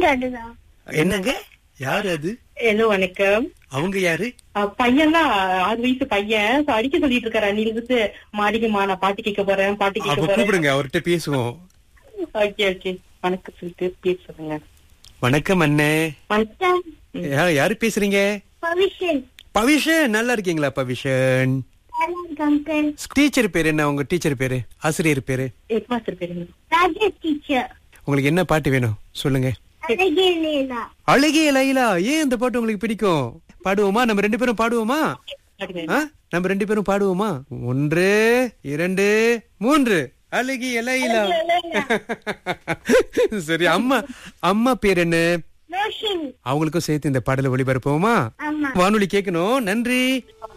அதுதான் என்னங்க யாரு அது ஹலோ வணக்கம் அவங்க யாரு அஹ் பையன் தான் ஆறு வயசு பையன் So, அடிக்க சொல்லிட்டு இருக்காரு அன்னிலிருந்து மாடிக்குமா நான் பாட்டு கேட்க போறேன் பாட்டு அப்ப கேட்க போறேன் கூப்பிடுங்க அவர்கிட்ட பேசுவோம் ஓகே ஓகே வணக்கம் சொல்லிட்டு பேச சொல்லுங்க வணக்கம் அண்ணே வணக்கம் யா- யாரு பேசுறீங்க பவிஷன் பவிஷன் நல்லா இருக்கீங்களா பவிஷன் அங்கிள் டீச்சர் பேரு என்ன உங்க டீச்சர் பேரு ஆசிரியர் பேரு ஹெட் மாஸ்டர் பேருங்க ராஜேஷ் டீச்சர் உங்களுக்கு என்ன பாட்டு வேணும் சொல்லுங்க அழகே லேலா அழகிய லைலா ஏன் அந்த பாட்டு உங்களுக்கு பிடிக்கும் பாடுவோமா நம்ம ரெண்டு பேரும் பாடுவோமா பாடுங்க. ஆ? நம்ம ரெண்டு பேரும் பாடுவோமா ஒன்று இரண்டு மூன்று அழகிய லைலா சரி அம்மா அம்மா பேர் என்ன ரோஷினி அவங்களுக்கும் சேர்த்து இந்த பாடலை ஒளிபரப்புவோமா ஆமா வானொலி கேட்கணும் நன்றி